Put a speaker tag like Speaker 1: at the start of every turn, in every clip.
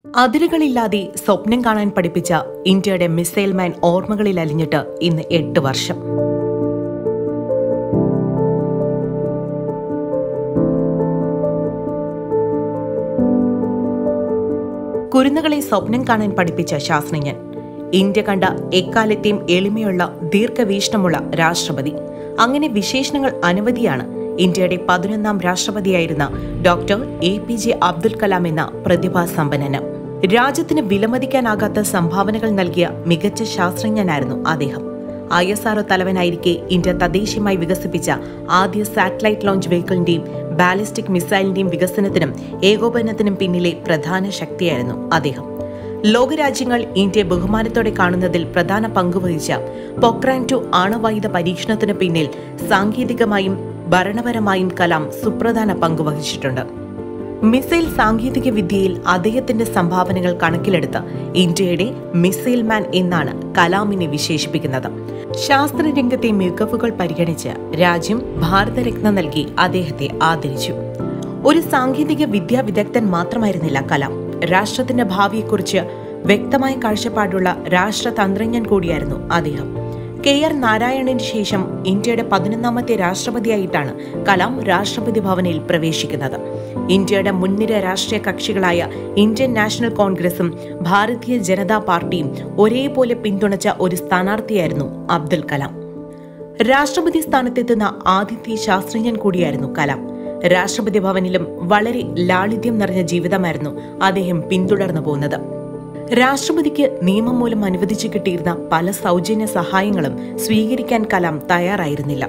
Speaker 1: അതിരുകളില്ലാതെ സ്വപ്നം കാണാൻ പഠിപ്പിച്ച ഇന്ത്യയുടെ മിസൈൽ മാൻ ഓർമ്മകളിൽ അലിഞ്ഞിട്ട് ഇന്ന് എട്ട് വർഷം കുരുന്നുകളെ സ്വപ്നം കാണാൻ പഠിപ്പിച്ച ശാസ്ത്രജ്ഞൻ ഇന്ത്യ കണ്ട എക്കാലത്തെയും എളിമയുള്ള ദീർഘവീക്ഷണമുള്ള രാഷ്ട്രപതി അങ്ങനെ വിശേഷണങ്ങൾ അനവധിയാണ് ഇന്ത്യയുടെ പതിനൊന്നാം രാഷ്ട്രപതിയായിരുന്ന doctor A P J Abdul Kalam എന്ന പ്രതിഭാസമ്പന്നന് രാജ്യത്തിന് വിലമതിക്കാനാകാത്ത സംഭാവനകൾ നൽകിയ മികച്ച ശാസ്ത്രജ്ഞനായിരുന്നു അദ്ദേഹം ഐ എസ് ആർഒ തലവനായിരിക്കെ ഇന്ത്യ തദ്ദേശീയമായി വികസിപ്പിച്ച ആദ്യ സാറ്റലൈറ്റ് ലോഞ്ച് വെഹിക്കിളിന്റെയും ബാലിസ്റ്റിക് മിസൈലിന്റെയും വികസനത്തിനും ഏകോപനത്തിനും പിന്നിലെ പ്രധാന ശക്തിയായിരുന്നു അദ്ദേഹം ലോകരാജ്യങ്ങൾ ഇന്ത്യയെ ബഹുമാനത്തോടെ കാണുന്നതിൽ പ്രധാന പങ്കുവഹിച്ച പൊക്രാൻ ടു ആണവായുധ പരീക്ഷണത്തിന് പിന്നിൽ സാങ്കേതികമായും ഭരണപരമായും കലാം സുപ്രധാന പങ്കുവഹിച്ചിട്ടുണ്ട് മിസൈൽ സാങ്കേതിക വിദ്യയിൽ അദ്ദേഹത്തിന്റെ സംഭാവനകൾ കണക്കിലെടുത്ത് ഇന്ത്യയുടെ മിസൈൽ മാൻ എന്നാണ് കലാമിനെ വിശേഷിപ്പിക്കുന്നത് ശാസ്ത്രരംഗത്തെ മികവുകൾ പരിഗണിച്ച് രാജ്യം ഭാരതരത്ന നൽകി അദ്ദേഹത്തെ ആദരിച്ചു ഒരു സാങ്കേതിക വിദ്യാ വിദഗ്ധൻ മാത്രമായിരുന്നില്ല കലാം രാഷ്ട്രത്തിന്റെ ഭാവിയെക്കുറിച്ച് വ്യക്തമായ കാഴ്ചപ്പാടുള്ള രാഷ്ട്രതന്ത്രജ്ഞൻ കൂടിയായിരുന്നു അദ്ദേഹം കെ ആർ നാരായണന് ശേഷം ഇന്ത്യയുടെ പതിനൊന്നാമത്തെ രാഷ്ട്രപതിയായിട്ടാണ് കലാം രാഷ്ട്രപതി ഭവനിൽ പ്രവേശിക്കുന്നത് ഇന്ത്യയുടെ മുൻനിര രാഷ്ട്രീയ കക്ഷികളായ ഇന്ത്യൻ നാഷണൽ കോൺഗ്രസും ഭാരതീയ ജനതാ പാർട്ടിയും ഒരേപോലെ പിന്തുണച്ച ഒരു സ്ഥാനാർത്ഥിയായിരുന്നു അബ്ദുൽ കലാം രാഷ്ട്രപതി സ്ഥാനത്തെത്തുന്ന ആദ്യത്തെ ശാസ്ത്രജ്ഞൻ കൂടിയായിരുന്നു കലാം രാഷ്ട്രപതി ഭവനിലും വളരെ ലാളിത്യം നിറഞ്ഞ ജീവിതമായിരുന്നു അദ്ദേഹം പിന്തുടർന്നു പോകുന്നത് രാഷ്ട്രപതിക്ക് നിയമം മൂലം അനുവദിച്ചു കിട്ടിയിരുന്ന പല സൗജന്യ സഹായങ്ങളും സ്വീകരിക്കാൻ കലാം തയ്യാറായിരുന്നില്ല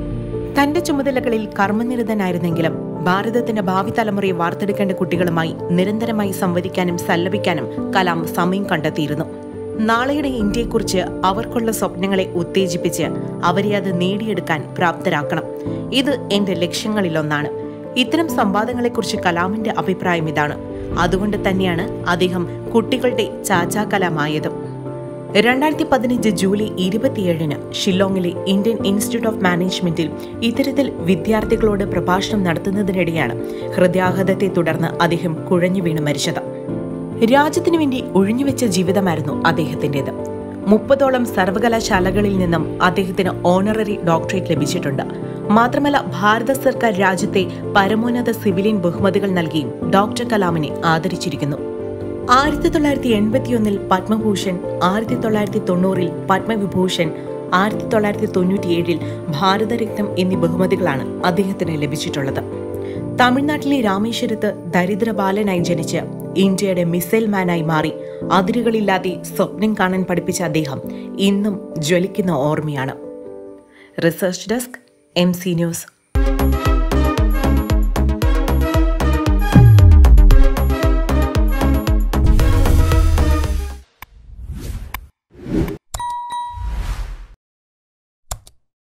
Speaker 1: തന്റെ ചുമതലകളിൽ കർമ്മനിരതനായിരുന്നെങ്കിലും ഭാരതത്തിന്റെ ഭാവി തലമുറയെ വാർത്തെടുക്കേണ്ട കുട്ടികളുമായി നിരന്തരമായി സംവദിക്കാനും സല്ലപിക്കാനും കലാം സമയം കണ്ടെത്തിയിരുന്നു നാളെയുടെ ഇന്ത്യയെക്കുറിച്ച് അവർക്കുള്ള സ്വപ്നങ്ങളെ ഉത്തേജിപ്പിച്ച് അവരെ അത് നേടിയെടുക്കാൻ പ്രാപ്തരാക്കണം ഇത് എന്റെ ലക്ഷ്യങ്ങളിലൊന്നാണ് ഇത്തരം സംവാദങ്ങളെക്കുറിച്ച് കലാമിന്റെ അഭിപ്രായം ഇതാണ് അതുകൊണ്ട് തന്നെയാണ് അദ്ദേഹം കുട്ടികളുടെ ചാച്ചാ കലാമായതും രണ്ടായിരത്തി പതിനഞ്ച് ജൂലൈ ഇരുപത്തിയേഴിന് ഷില്ലോങ്ങിലെ ഇന്ത്യൻ ഇൻസ്റ്റിറ്റ്യൂട്ട് ഓഫ് മാനേജ്മെന്റിൽ ഇത്തരത്തിൽ വിദ്യാർത്ഥികളോട് പ്രഭാഷണം നടത്തുന്നതിനിടെയാണ് ഹൃദയാഘാതത്തെ തുടർന്ന് അദ്ദേഹം കുഴഞ്ഞു വീണ് മരിച്ചത് രാജ്യത്തിനു വേണ്ടി ഒഴിഞ്ഞുവെച്ച ജീവിതമായിരുന്നു അദ്ദേഹത്തിൻ്റെത് മുപ്പതോളം സർവകലാശാലകളിൽ നിന്നും അദ്ദേഹത്തിന് ഓണററി ഡോക്ടറേറ്റ് ലഭിച്ചിട്ടുണ്ട് മാത്രമല്ല ഭാരത സർക്കാർ രാജ്യത്തെ പരമോന്നത സിവിലിയൻ ബഹുമതികൾ നൽകിയും ഡോക്ടർ കലാമിനെ ആദരിച്ചിരിക്കുന്നു ആയിരത്തി തൊള്ളായിരത്തി എൺപത്തിയൊന്നിൽ പത്മഭൂഷൺ ആയിരത്തി തൊള്ളായിരത്തി തൊണ്ണൂറിൽ പത്മവിഭൂഷൺ ആയിരത്തി തൊള്ളായിരത്തി തൊണ്ണൂറ്റിയേഴിൽ ഭാരതരത്നം എന്നീ ബഹുമതികളാണ് അദ്ദേഹത്തിന് ലഭിച്ചിട്ടുള്ളത് തമിഴ്നാട്ടിലെ രാമേശ്വരത്ത് ദരിദ്ര ബാലനായി ജനിച്ച് ഇന്ത്യയുടെ മിസൈൽ മാനായി മാറി അതിരുകളില്ലാതെ സ്വപ്നം കാണാൻ പഠിപ്പിച്ച അദ്ദേഹം ഇന്നും ജ്വലിക്കുന്ന ഓർമ്മയാണ് research desk M C news